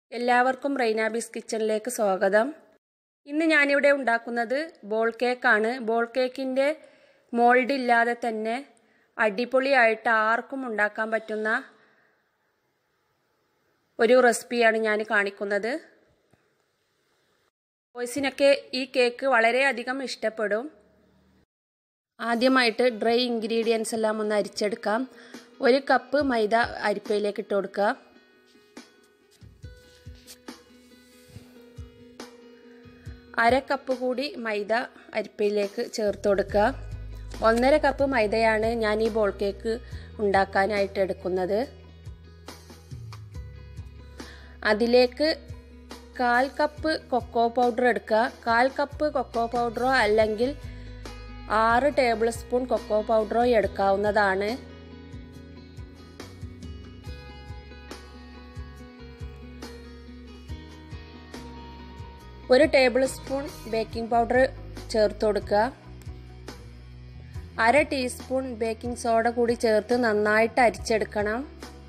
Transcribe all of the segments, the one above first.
എല്ലാവർക്കും റൈനാബീസ് കിച്ചണിലേക്ക് സ്വാഗതം ഇന്ന് ഞാനിവിടെ ഉണ്ടാക്കുന്നത് ബോൾ കേക്കാണ് ബോൾ കേക്കിൻ്റെ മോൾഡ് ഇല്ലാതെ തന്നെ അടിപൊളിയായിട്ട് ആർക്കും ഉണ്ടാക്കാൻ പറ്റുന്ന ഒരു റെസിപ്പിയാണ് ഞാൻ കാണിക്കുന്നത് ബോയ്സിനൊക്കെ ഈ കേക്ക് വളരെയധികം ഇഷ്ടപ്പെടും ആദ്യമായിട്ട് ഡ്രൈ ഇൻഗ്രീഡിയൻസ് എല്ലാം ഒന്ന് അരിച്ചെടുക്കാം ഒരു കപ്പ് മൈദ അരിപ്പയിലേക്ക് ഇട്ട് കൊടുക്കുക അര കപ്പ് കൂടി മൈദ അരിപ്പയിലേക്ക് ചേർത്ത് കൊടുക്കുക ഒന്നര കപ്പ് മൈദയാണ് ഞാൻ ഈ ബോൾ കേക്ക് ഉണ്ടാക്കാനായിട്ട് എടുക്കുന്നത് അതിലേക്ക് കാൽ കപ്പ് കൊക്കോ പൗഡർ എടുക്കുക കാൽ കപ്പ് കൊക്കോ പൗഡറോ അല്ലെങ്കിൽ ആറ് ടേബിൾ സ്പൂൺ കൊക്കോ പൗഡറോ എടുക്കാവുന്നതാണ് ഒരു ടേബിൾ സ്പൂൺ ബേക്കിംഗ് പൗഡർ ചേർത്ത് കൊടുക്കുക അര ടീസ്പൂൺ ബേക്കിംഗ് സോഡ കൂടി ചേർത്ത് നന്നായിട്ട് അരിച്ചെടുക്കണം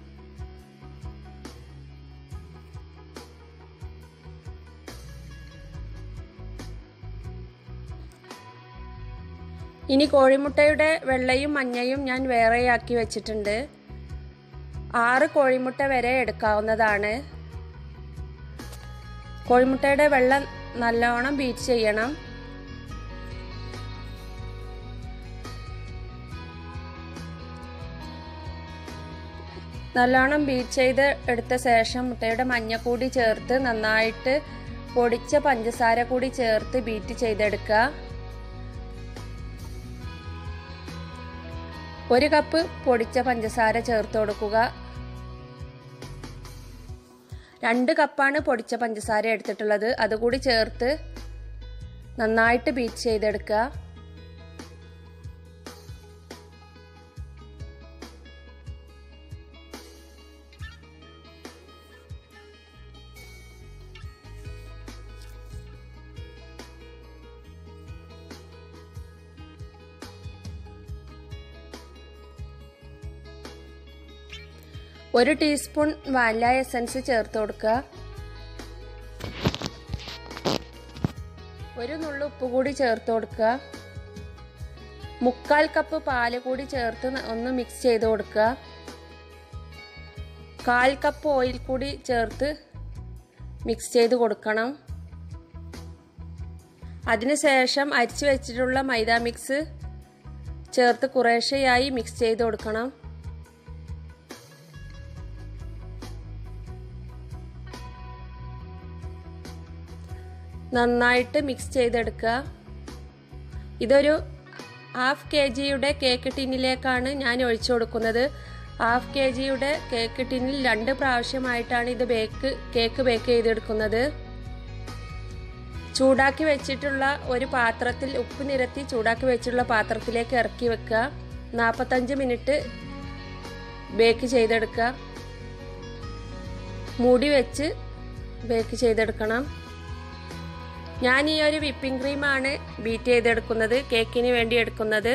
ഇനി കോഴിമുട്ടയുടെ വെള്ളയും മഞ്ഞയും ഞാൻ വേറെയാക്കി വെച്ചിട്ടുണ്ട് ആറ് കോഴിമുട്ട വരെ എടുക്കാവുന്നതാണ് കോഴിമുട്ടയുടെ വെള്ളം നല്ലോണം ബീറ്റ് ചെയ്യണം നല്ലോണം ബീറ്റ് ചെയ്ത് എടുത്ത ശേഷം മുട്ടയുടെ മഞ്ഞ കൂടി ചേർത്ത് നന്നായിട്ട് പൊടിച്ച പഞ്ചസാര കൂടി ചേർത്ത് ബീറ്റ് ചെയ്തെടുക്കുക ഒരു കപ്പ് പൊടിച്ച പഞ്ചസാര ചേർത്ത് കൊടുക്കുക രണ്ട് കപ്പാണ് പൊടിച്ച പഞ്ചസാര എടുത്തിട്ടുള്ളത് അതുകൂടി ചേർത്ത് നന്നായിട്ട് ബീറ്റ് ചെയ്തെടുക്കുക ഒരു ടീസ്പൂൺ വാനില എസൻസ് ചേർത്ത് കൊടുക്കുക ഒരു നുള്ളു ഉപ്പ് കൂടി ചേർത്ത് കൊടുക്കുക മുക്കാൽ കപ്പ് പാല് കൂടി ചേർത്ത് ഒന്ന് മിക്സ് ചെയ്ത് കൊടുക്കുക കാൽ കപ്പ് ഓയിൽ കൂടി ചേർത്ത് മിക്സ് ചെയ്ത് കൊടുക്കണം അതിനുശേഷം അരിച്ചു വെച്ചിട്ടുള്ള മൈദ മിക്സ് ചേർത്ത് കുറേശ്ശെയായി മിക്സ് ചെയ്ത് കൊടുക്കണം നന്നായിട്ട് മിക്സ് ചെയ്തെടുക്കുക ഇതൊരു ഹാഫ് കെ ജിയുടെ കേക്ക് ടിന്നിലേക്കാണ് ഞാൻ ഒഴിച്ചു കൊടുക്കുന്നത് ഹാഫ് കെ ജിയുടെ കേക്ക് ടിന്നിൽ രണ്ട് പ്രാവശ്യമായിട്ടാണ് ഇത് ബേക്ക് കേക്ക് ബേക്ക് ചെയ്തെടുക്കുന്നത് ചൂടാക്കി വെച്ചിട്ടുള്ള ഒരു പാത്രത്തിൽ ഉപ്പ് നിരത്തി ചൂടാക്കി വെച്ചിട്ടുള്ള പാത്രത്തിലേക്ക് ഇറക്കി വെക്കുക നാൽപ്പത്തഞ്ച് മിനിറ്റ് ബേക്ക് ചെയ്തെടുക്കുക മൂടി വെച്ച് ബേക്ക് ചെയ്തെടുക്കണം ഞാൻ ഈ ഒരു വിപ്പിംഗ് ക്രീമാണ് ബീറ്റ് ചെയ്തെടുക്കുന്നത് കേക്കിന് വേണ്ടി എടുക്കുന്നത്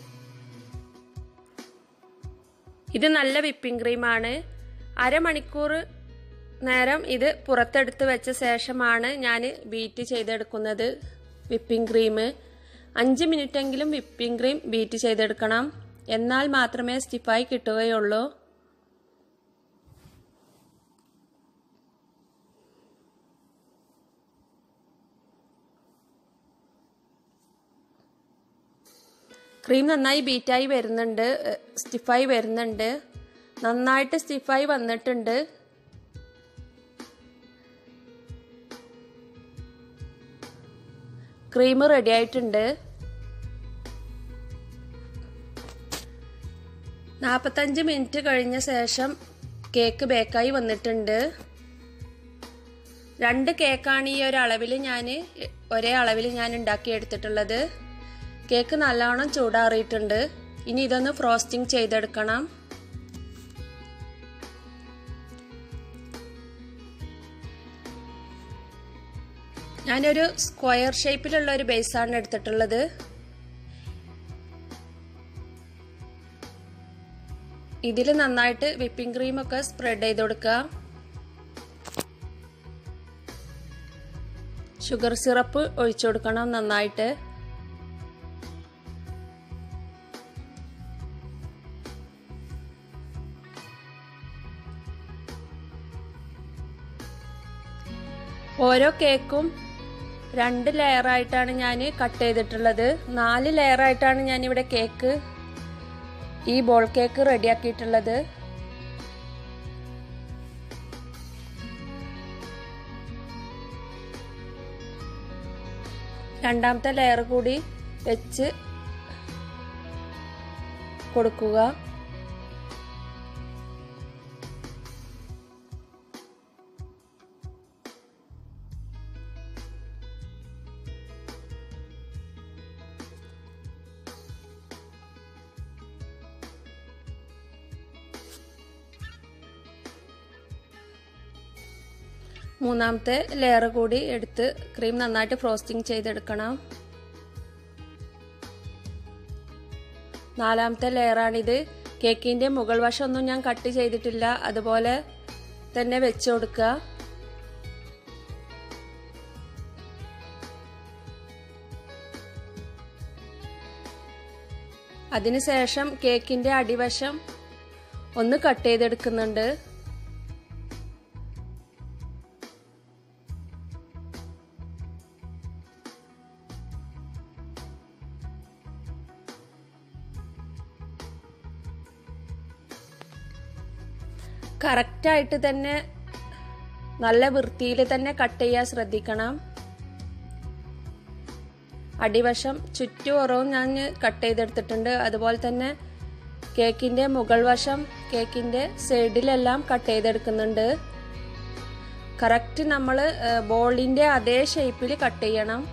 ഇത് നല്ല വിപ്പിംഗ് ക്രീമാണ് അരമണിക്കൂർ നേരം ഇത് പുറത്തെടുത്ത് വെച്ച ശേഷമാണ് ഞാൻ ബീറ്റ് ചെയ്തെടുക്കുന്നത് വിപ്പിംഗ് ക്രീം അഞ്ച് മിനിറ്റെങ്കിലും വിപ്പിംഗ് ക്രീം ബീറ്റ് ചെയ്തെടുക്കണം എന്നാൽ മാത്രമേ സ്റ്റിഫായി കിട്ടുകയുള്ളൂ ക്രീം നന്നായി ബീറ്റായി വരുന്നുണ്ട് സ്റ്റിഫായി വരുന്നുണ്ട് നന്നായിട്ട് സ്റ്റിഫായി വന്നിട്ടുണ്ട് ക്രീം റെഡി ആയിട്ടുണ്ട് നാൽപ്പത്തഞ്ച് മിനിറ്റ് കഴിഞ്ഞ ശേഷം കേക്ക് ബേക്കായി വന്നിട്ടുണ്ട് രണ്ട് കേക്കാണ് ഈ ഒരു അളവിൽ ഞാൻ ഒരേ അളവിൽ ഞാൻ ഉണ്ടാക്കിയെടുത്തിട്ടുള്ളത് കേക്ക് നല്ലോണം ചൂടാറിയിട്ടുണ്ട് ഇനി ഇതൊന്ന് ഫ്രോസ്റ്റിംഗ് ചെയ്തെടുക്കണം ഞാനൊരു സ്ക്വയർ ഷേപ്പിലുള്ള ഒരു ബേസാണ് എടുത്തിട്ടുള്ളത് ഇതിൽ നന്നായിട്ട് വിപ്പിംഗ് ക്രീമൊക്കെ സ്പ്രെഡ് ചെയ്ത് കൊടുക്കുക ഷുഗർ സിറപ്പ് ഒഴിച്ചു കൊടുക്കണം നന്നായിട്ട് ഓരോ കേക്കും രണ്ട് ലെയറായിട്ടാണ് ഞാൻ കട്ട് ചെയ്തിട്ടുള്ളത് നാല് ലെയറായിട്ടാണ് ഞാനിവിടെ കേക്ക് ഈ ബോൾ കേക്ക് റെഡിയാക്കിയിട്ടുള്ളത് രണ്ടാമത്തെ ലെയർ കൂടി വെച്ച് കൊടുക്കുക മൂന്നാമത്തെ ലെയർ കൂടി എടുത്ത് ക്രീം നന്നായിട്ട് ഫ്രോസ്റ്റിംഗ് ചെയ്തെടുക്കണം നാലാമത്തെ ലെയറാണിത് കേക്കിൻ്റെ മുകൾ വശമൊന്നും ഞാൻ കട്ട് ചെയ്തിട്ടില്ല അതുപോലെ തന്നെ വെച്ച് കൊടുക്കുക അതിനുശേഷം കേക്കിൻ്റെ അടിവശം ഒന്ന് കട്ട് ചെയ്തെടുക്കുന്നുണ്ട് കറക്റ്റായിട്ട് തന്നെ നല്ല വൃത്തിയിൽ തന്നെ കട്ട് ചെയ്യാൻ ശ്രദ്ധിക്കണം അടിവശം ചുറ്റുപുറവും ഞാൻ കട്ട് ചെയ്തെടുത്തിട്ടുണ്ട് അതുപോലെ തന്നെ കേക്കിൻ്റെ മുകൾ വശം കേക്കിൻ്റെ സൈഡിലെല്ലാം കട്ട് ചെയ്തെടുക്കുന്നുണ്ട് കറക്റ്റ് നമ്മൾ ബോളിൻ്റെ അതേ ഷേപ്പിൽ കട്ട് ചെയ്യണം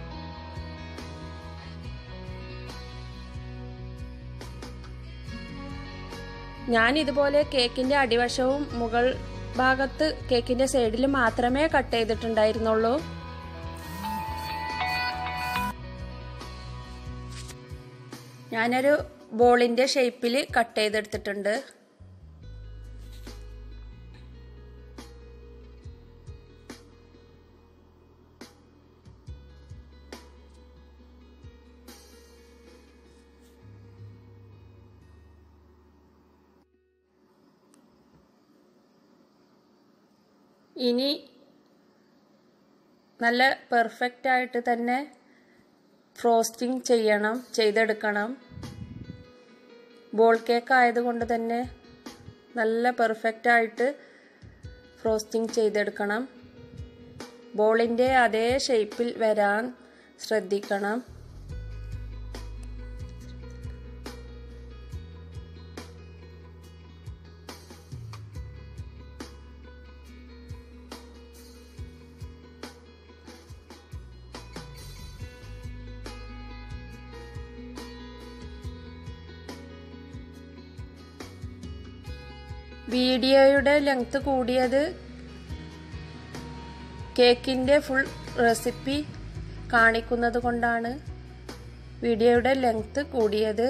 ഞാൻ ഇതുപോലെ കേക്കിൻ്റെ അടിവശവും മുകൾ ഭാഗത്ത് കേക്കിൻ്റെ സൈഡിൽ മാത്രമേ കട്ട് ചെയ്തിട്ടുണ്ടായിരുന്നുള്ളൂ ഞാനൊരു ബോളിൻ്റെ ഷേപ്പിൽ കട്ട് ചെയ്തെടുത്തിട്ടുണ്ട് ഇനി നല്ല പെർഫെക്റ്റ് ആയിട്ട് തന്നെ ഫ്രോസ്റ്റിംഗ് ചെയ്യണം ചെയ്തെടുക്കണം ബോൾ കേക്ക് ആയതുകൊണ്ട് തന്നെ നല്ല പെർഫെക്റ്റ് ആയിട്ട് ഫ്രോസ്റ്റിംഗ് ചെയ്തെടുക്കണം ബോളിൻ്റെ അതേ ഷേപ്പിൽ വരാൻ ശ്രദ്ധിക്കണം വീഡിയോയുടെ ലെങ്ത് കൂടിയത് കേക്കിൻ്റെ ഫുൾ റെസിപ്പി കാണിക്കുന്നത് കൊണ്ടാണ് വീഡിയോയുടെ ലെങ്ത് കൂടിയത്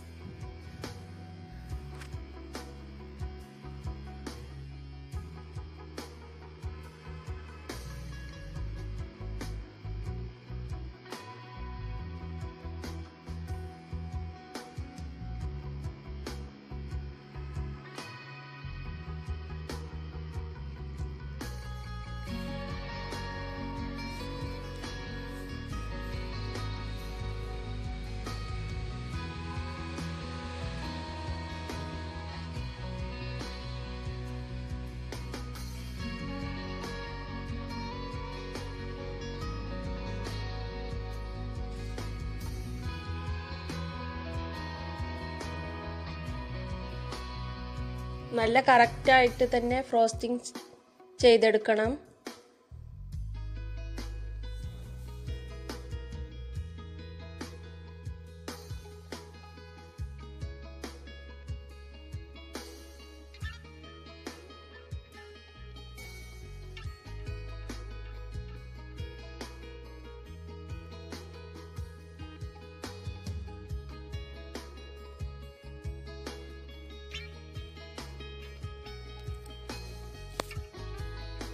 നല്ല കറക്റ്റായിട്ട് തന്നെ ഫ്രോസ്റ്റിംഗ് ചെയ്തെടുക്കണം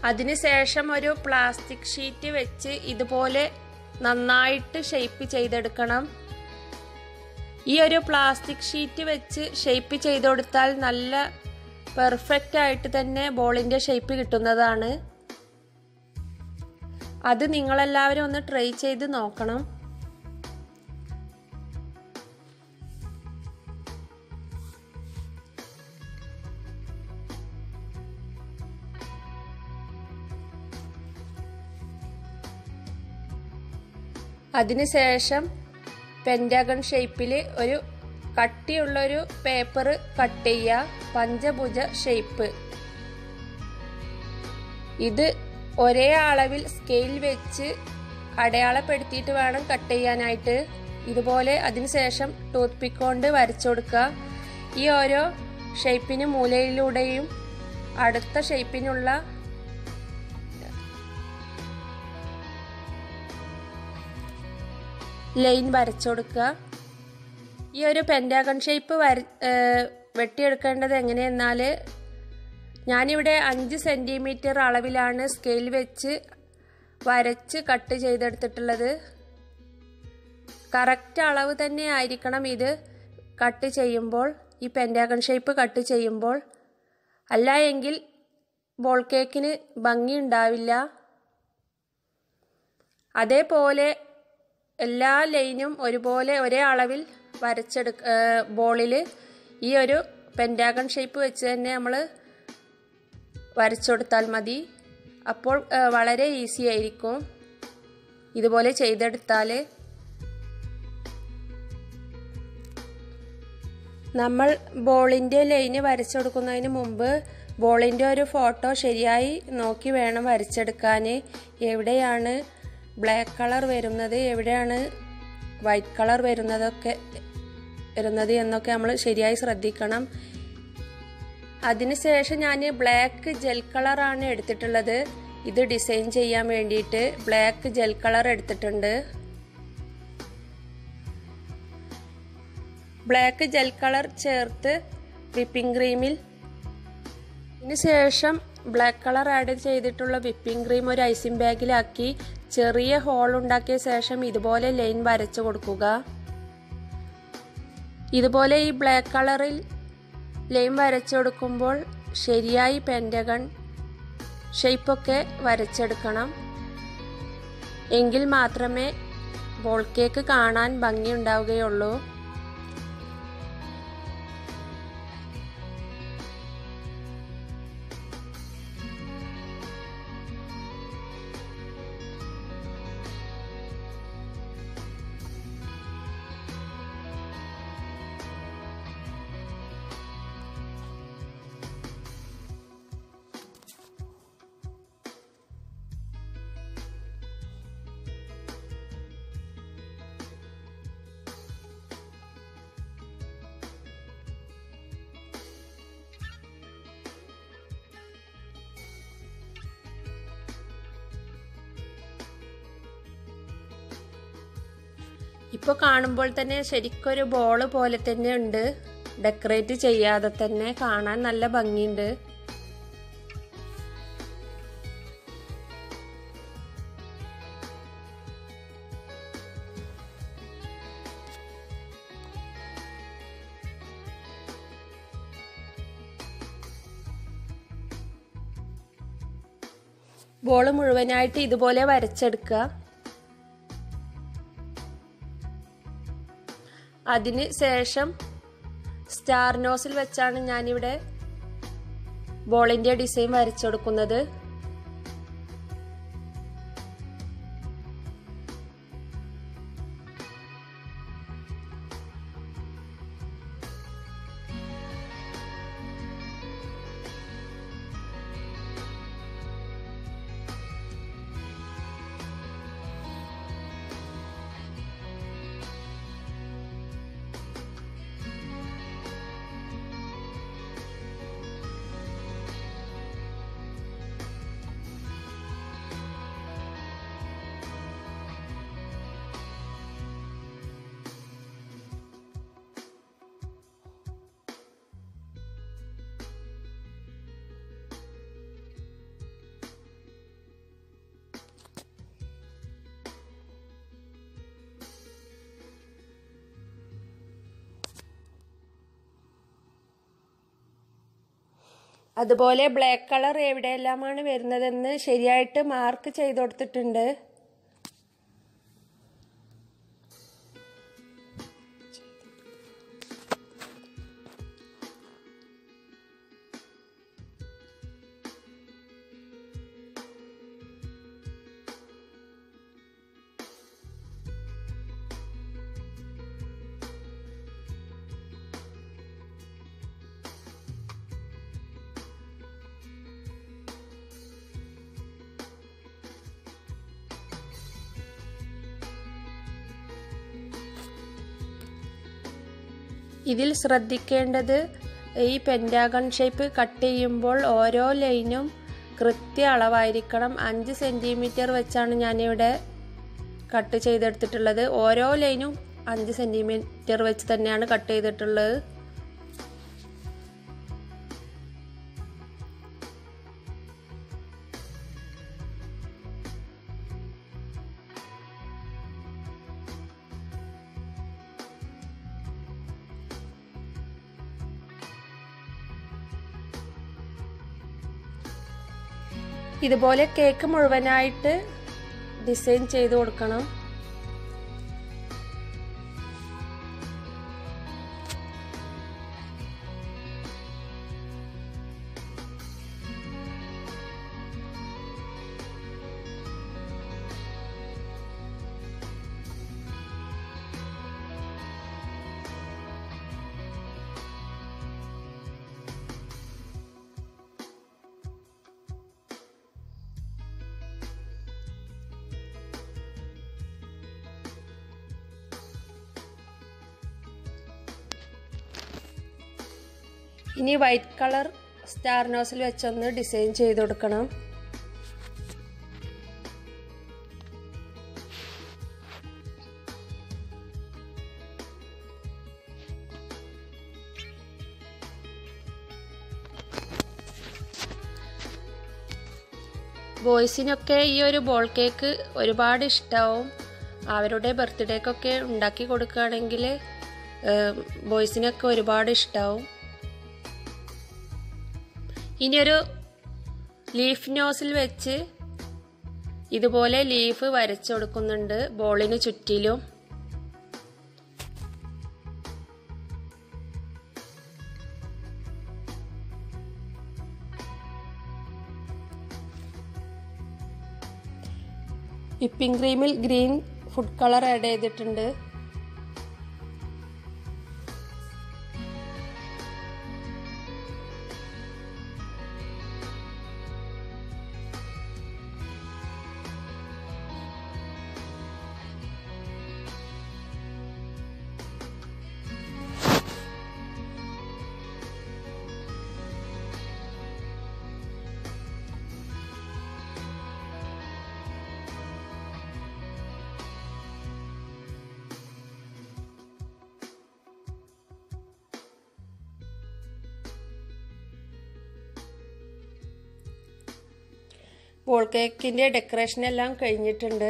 അതിനുശേഷം ഒരു പ്ലാസ്റ്റിക് ഷീറ്റ് വെച്ച് ഇതുപോലെ നന്നായിട്ട് ഷേപ്പ് ചെയ്തെടുക്കണം ഈ ഒരു പ്ലാസ്റ്റിക് ഷീറ്റ് വെച്ച് ഷേപ്പ് ചെയ്ത് കൊടുത്താൽ നല്ല പെർഫെക്റ്റ് ആയിട്ട് തന്നെ ബോളിൻ്റെ ഷേപ്പ് കിട്ടുന്നതാണ് അത് നിങ്ങളെല്ലാവരും ഒന്ന് ട്രൈ ചെയ്ത് നോക്കണം അതിനുശേഷം പെൻറ്റാഗൺ ഷേപ്പിൽ ഒരു കട്ടിയുള്ളൊരു പേപ്പർ കട്ട് ചെയ്യുക പഞ്ചഭുജ ഷേപ്പ് ഇത് ഒരേ അളവിൽ സ്കെയിൽ വെച്ച് അടയാളപ്പെടുത്തിയിട്ട് വേണം കട്ട് ചെയ്യാനായിട്ട് ഇതുപോലെ അതിനുശേഷം ടൂത്ത് പിക്ക് കൊണ്ട് വരച്ചു കൊടുക്കുക ഈ ഓരോ ഷേപ്പിന് മൂലയിലൂടെയും അടുത്ത ഷേപ്പിനുള്ള ലൈൻ വരച്ചു കൊടുക്കുക ഈ ഒരു പെൻറ്റാഗൺ ഷേപ്പ് വര വെട്ടിയെടുക്കേണ്ടത് എങ്ങനെയെന്നാൽ ഞാനിവിടെ അഞ്ച് സെൻറ്റിമീറ്റർ അളവിലാണ് സ്കെയിൽ വെച്ച് വരച്ച് കട്ട് ചെയ്തെടുത്തിട്ടുള്ളത് കറക്റ്റ് അളവ് തന്നെ ആയിരിക്കണം ഇത് കട്ട് ചെയ്യുമ്പോൾ ഈ പെൻറ്റാഗൺ ഷേപ്പ് കട്ട് ചെയ്യുമ്പോൾ അല്ല എങ്കിൽ ബോൾ കേക്കിന് ഭംഗി ഉണ്ടാവില്ല അതേപോലെ എല്ലാ ലൈനും ഒരുപോലെ ഒരേ അളവിൽ വരച്ചെടുക്ക ബോളിൽ ഈ ഒരു പെൻറ്റാഗൺ ഷേപ്പ് വെച്ച് തന്നെ നമ്മൾ വരച്ചെടുത്താൽ മതി അപ്പോൾ വളരെ ഈസി ആയിരിക്കും ഇതുപോലെ ചെയ്തെടുത്താൽ നമ്മൾ ബോളിൻ്റെ ലൈന് വരച്ചെടുക്കുന്നതിന് മുമ്പ് ബോളിൻ്റെ ഒരു ഫോട്ടോ ശരിയായി നോക്കി വേണം വരച്ചെടുക്കാൻ എവിടെയാണ് ബ്ലാക്ക് കളർ വരുന്നത് എവിടെയാണ് വൈറ്റ് കളർ വരുന്നതൊക്കെ വരുന്നത് എന്നൊക്കെ നമ്മൾ ശരിയായി ശ്രദ്ധിക്കണം അതിനുശേഷം ഞാൻ ബ്ലാക്ക് ജെൽ കളറാണ് എടുത്തിട്ടുള്ളത് ഇത് ഡിസൈൻ ചെയ്യാൻ വേണ്ടിയിട്ട് ബ്ലാക്ക് ജെൽ കളർ എടുത്തിട്ടുണ്ട് ബ്ലാക്ക് ജെൽ കളർ ചേർത്ത് വിപ്പിംഗ് ക്രീമിൽ ഇതിനുശേഷം ബ്ലാക്ക് കളർ ആഡ് ചെയ്തിട്ടുള്ള വിപ്പിംഗ് ക്രീം ഒരു ഐസിംഗ് ബാഗിലാക്കി ചെറിയ ഹോൾ ഉണ്ടാക്കിയ ശേഷം ഇതുപോലെ ലൈൻ വരച്ചു കൊടുക്കുക ഇതുപോലെ ഈ ബ്ലാക്ക് കളറിൽ ലൈൻ വരച്ചു കൊടുക്കുമ്പോൾ ശരിയായി പെൻറ്റഗൺ ഷേപ്പൊക്കെ വരച്ചെടുക്കണം എങ്കിൽ മാത്രമേ ബോൾ കേക്ക് കാണാൻ ഭംഗിയുണ്ടാവുകയുള്ളൂ ഇപ്പോൾ കാണുമ്പോൾ തന്നെ ശരിക്കൊരു ബോള് പോലെ തന്നെ ഉണ്ട് ഡെക്കറേറ്റ് ചെയ്യാതെ തന്നെ കാണാൻ നല്ല ഭംഗിയുണ്ട് ബോള് മുഴുവനായിട്ട് ഇതുപോലെ വരച്ചെടുക്കുക അതിന് ശേഷം സ്റ്റാർ നോസിൽ വെച്ചാണ് ഞാനിവിടെ ബോളിൻ്റെ ഡിസൈൻ വരച്ചു കൊടുക്കുന്നത് അതുപോലെ ബ്ലാക്ക് കളർ എവിടെയെല്ലാമാണ് വരുന്നതെന്ന് ശരിയായിട്ട് മാർക്ക് ചെയ്ത് കൊടുത്തിട്ടുണ്ട് ഇതിൽ ശ്രദ്ധിക്കേണ്ടത് ഈ പെൻറ്റാഗൺ ഷേപ്പ് കട്ട് ചെയ്യുമ്പോൾ ഓരോ ലൈനും കൃത്യ അളവായിരിക്കണം അഞ്ച് സെൻറ്റിമീറ്റർ വെച്ചാണ് ഞാനിവിടെ കട്ട് ചെയ്തെടുത്തിട്ടുള്ളത് ഓരോ ലൈനും അഞ്ച് സെൻറ്റിമീറ്റർ വെച്ച് തന്നെയാണ് കട്ട് ചെയ്തിട്ടുള്ളത് ഇതുപോലെ കേക്ക് മുഴുവനായിട്ട് ഡിസൈൻ ചെയ്ത് കൊടുക്കണം ഇനി വൈറ്റ് കളർ സ്റ്റാർ നോസിൽ വെച്ചൊന്ന് ഡിസൈൻ ചെയ്ത് കൊടുക്കണം ബോയ്സിനൊക്കെ ഈ ഒരു ബോൾ കേക്ക് ഒരുപാട് ഇഷ്ടമാവും അവരുടെ ബർത്ത്ഡേക്കൊക്കെ ഉണ്ടാക്കി കൊടുക്കുകയാണെങ്കിൽ ബോയ്സിനൊക്കെ ഒരുപാട് ഇഷ്ടമാവും ഇനിയൊരു ലീഫ് നോസിൽ വെച്ച് ഇതുപോലെ ലീഫ് വരച്ചു കൊടുക്കുന്നുണ്ട് ബോളിന് ചുറ്റിലും വിപ്പിംഗ് ക്രീമിൽ ഗ്രീൻ ഫുഡ് കളർ ആഡ് ചെയ്തിട്ടുണ്ട് ബോൾ കേക്കിൻ്റെ ഡെക്കറേഷൻ എല്ലാം കഴിഞ്ഞിട്ടുണ്ട്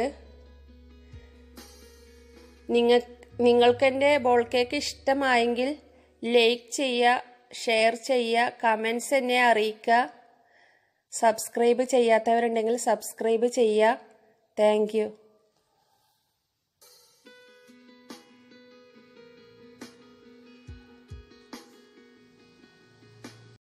നിങ്ങൾ നിങ്ങൾക്ക് എൻ്റെ ബോൾ കേക്ക് ഇഷ്ടമായെങ്കിൽ ലൈക്ക് ചെയ്യുക ഷെയർ ചെയ്യുക കമൻസ് എന്നെ അറിയിക്കുക സബ്സ്ക്രൈബ് ചെയ്യാത്തവരുണ്ടെങ്കിൽ സബ്സ്ക്രൈബ് ചെയ്യുക താങ്ക്